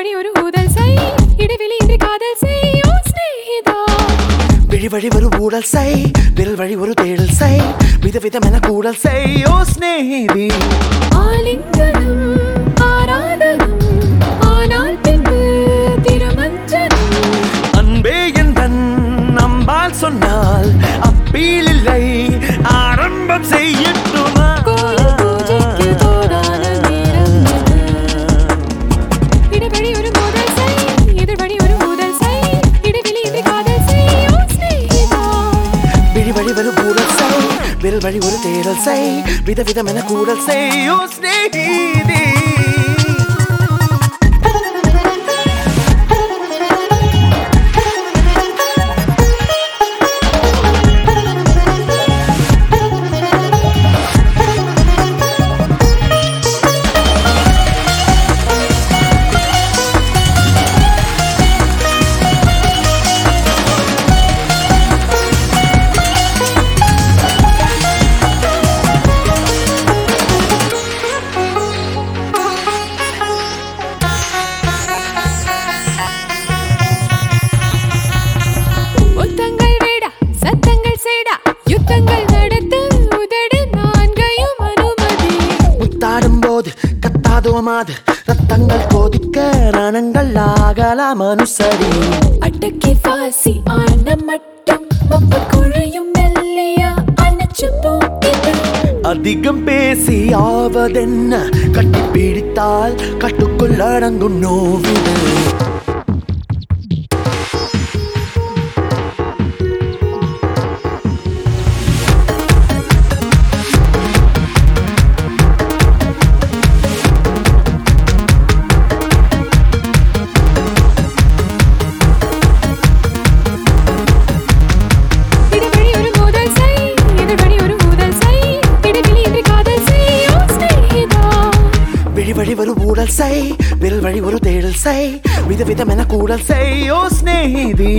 வழி ஒரு ஊதல் செய் இடைவெளி இன்றி காதல் செய் ஓ சிநேகிதா விழி வழி ஒரு ஊடல் செய் விரல் வழி ஒரு தேடல் செய் விதவிதமென கூடல் செய் ஓ ஸ்நேகிதி ஆலிங்கனம் ஆராதனம் ஆனால் பின்பு திருமஞ்சனம் அன்பே எந்தன் நம்பால் சொன்னால் அப்பீல் இல்லை ஆரம்பம் செய்யட்டுமா கோயில் பூஜைக்கு போகாத நேரம் இது இடைவெளி ஒரு மோதல் செய் எதிர்வழி ஒரு ஊதல் செய் இடைவெளி இன்றி காதல் செய் ஓ சிநேகிதா விழி வழி ஒரு ஊடல் செய் விரல் வழி ஒரு தேடல் செய் விதவிதமென கூடல் செய் ஓ ஸ்நேகிதி முத்தங்கள் வேடா சத்தங்கள் சேடா யுத்தங்கள் நடத்த உதடு நான்கையும் அனுமதி முத்தாடும் போது கத்தாதுவமாது ரத்தங்கள் கொதிக்க ரணங்கள் ஆகலாம் அனுசரி அட்டக்கி வாசி ஆன மட்டும் ஒப்பு குழையும் மெல்லையா அணைச்சு போகிறது அதிகம் பேசி ஆவதென்ன கட்டி பிடித்தால் கட்டுக்குள் அடங்கும் நோவிது இடைவெளி ஒரு மோதல் செய் எதிர்வழி ஒரு ஊதல் செய் இடைவெளி இன்றி காதல் செய் ஓ சிநேகிதா விழி வழி ஒரு ஊடல் செய் விரல் வழி ஒரு தேடல் செய் விதவிதமென கூடல் செய் ஓ ஸ்நேகிதி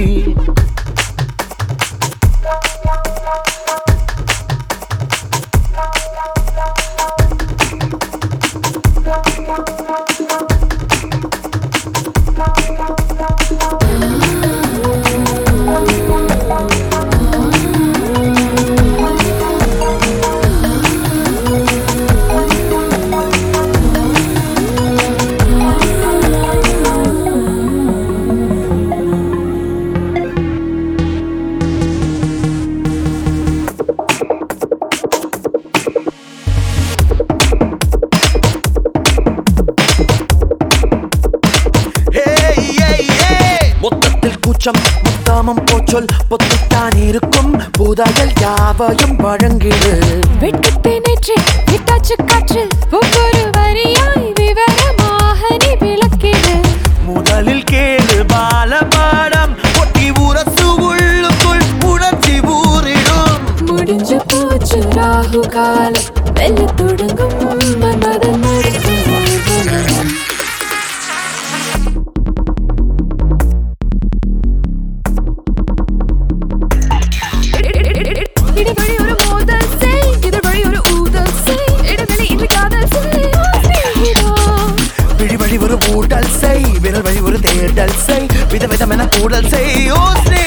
Hey, hey, hey! மொத்தத்தில் கூச்சம் முத்தாமம் போச்சொல் பொத்துத்தான் இருக்கும் புதையல் யாவையும் வழங்கிடு வெட்கத்தை நேற்று விட்டாச்சு காற்று ஒவ்வொரு வரியாய் விவரமாக நீ விளக்கிடு முதலில் கேளு பாலபாடம் ஒட்டி உரசு உள்ளுக்குள் உணர்ச்சி ஊறிடும் முடிஞ்சு போச்சு ராகு காலம் வெல்ல தொடங்கும் மன்மதன் மறுக்கும் இடைவெளி ஒரு மோதல் செய் எதிர்வழி ஒரு ஊதல் செய் இடைவெளி இன்றி காதல் செய் ஓ சிநேகிதா விழி வழி ஒரு ஊடல் செய் விரல் வழி ஒரு தேடல் செய் விதவிதமென கூடல் செய் ஓ ஸ்நேகிதி